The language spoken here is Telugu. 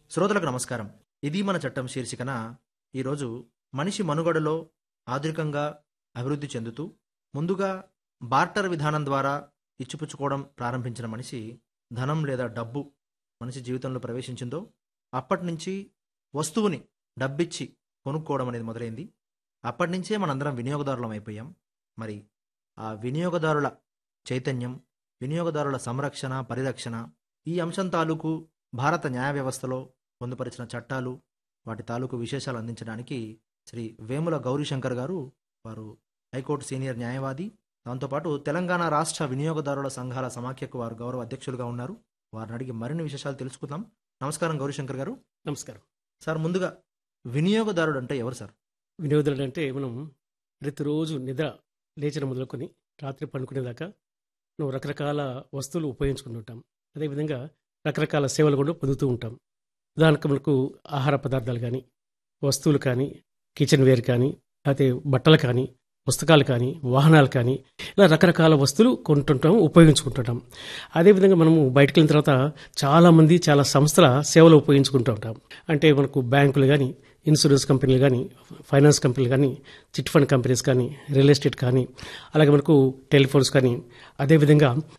శ్రోతలకు నమస్కారం ఇది మన చట్టం శీర్షికన ఈరోజు మనిషి మనుగడలో ఆధునికంగా అభివృద్ధి చెందుతూ ముందుగా బార్టర్ విధానం ద్వారా ఇచ్చిపుచ్చుకోవడం ప్రారంభించిన మనిషి ధనం లేదా డబ్బు మనిషి జీవితంలో ప్రవేశించిందో అప్పటి నుంచి వస్తువుని డబ్బిచ్చి కొనుక్కోవడం అనేది మొదలైంది అప్పటి నుంచే మనందరం వినియోగదారులం అయిపోయాం మరి ఆ వినియోగదారుల చైతన్యం వినియోగదారుల సంరక్షణ పరిరక్షణ ఈ అంశం తాలూకు భారత న్యాయ వ్యవస్థలో పొందుపరిచిన చట్టాలు వాటి తాలూకు విశేషాలు అందించడానికి శ్రీ వేముల గౌరీశంకర్ గారు వారు హైకోర్టు సీనియర్ న్యాయవాది దాంతోపాటు తెలంగాణ రాష్ట్ర వినియోగదారుల సంఘాల సమాఖ్యకు వారు గౌరవ అధ్యక్షులుగా ఉన్నారు వారిని అడిగి మరిన్ని విశేషాలు తెలుసుకుందాం నమస్కారం గౌరీశంకర్ గారు నమస్కారం సార్ ముందుగా వినియోగదారుడు అంటే ఎవరు సార్ వినియోగదారుడు అంటే మనం ప్రతిరోజు నిద్ర లేచిన మొదలుకొని రాత్రి పండుకునేదాకా మనం రకరకాల వస్తువులు ఉపయోగించుకుంటుంటాం అదేవిధంగా రకరకాల సేవలు కూడా పొందుతూ ఉంటాం ఉదాహరణకు మనకు ఆహార పదార్థాలు కానీ వస్తువులు కానీ కిచెన్ వేర్ కానీ అయితే బట్టలు కానీ పుస్తకాలు కానీ వాహనాలు కానీ ఇలా రకరకాల వస్తువులు కొంటుంటాం ఉపయోగించుకుంటుంటాం అదేవిధంగా మనము బయటకు వెళ్ళిన తర్వాత చాలామంది చాలా సంస్థల సేవలు ఉపయోగించుకుంటూ ఉంటాం అంటే మనకు బ్యాంకులు కానీ ఇన్సూరెన్స్ కంపెనీలు కానీ ఫైనాన్స్ కంపెనీలు కానీ చిట్ ఫండ్ కంపెనీస్ కానీ రియల్ ఎస్టేట్ కానీ అలాగే మనకు టెలిఫోన్స్ కానీ అదేవిధంగా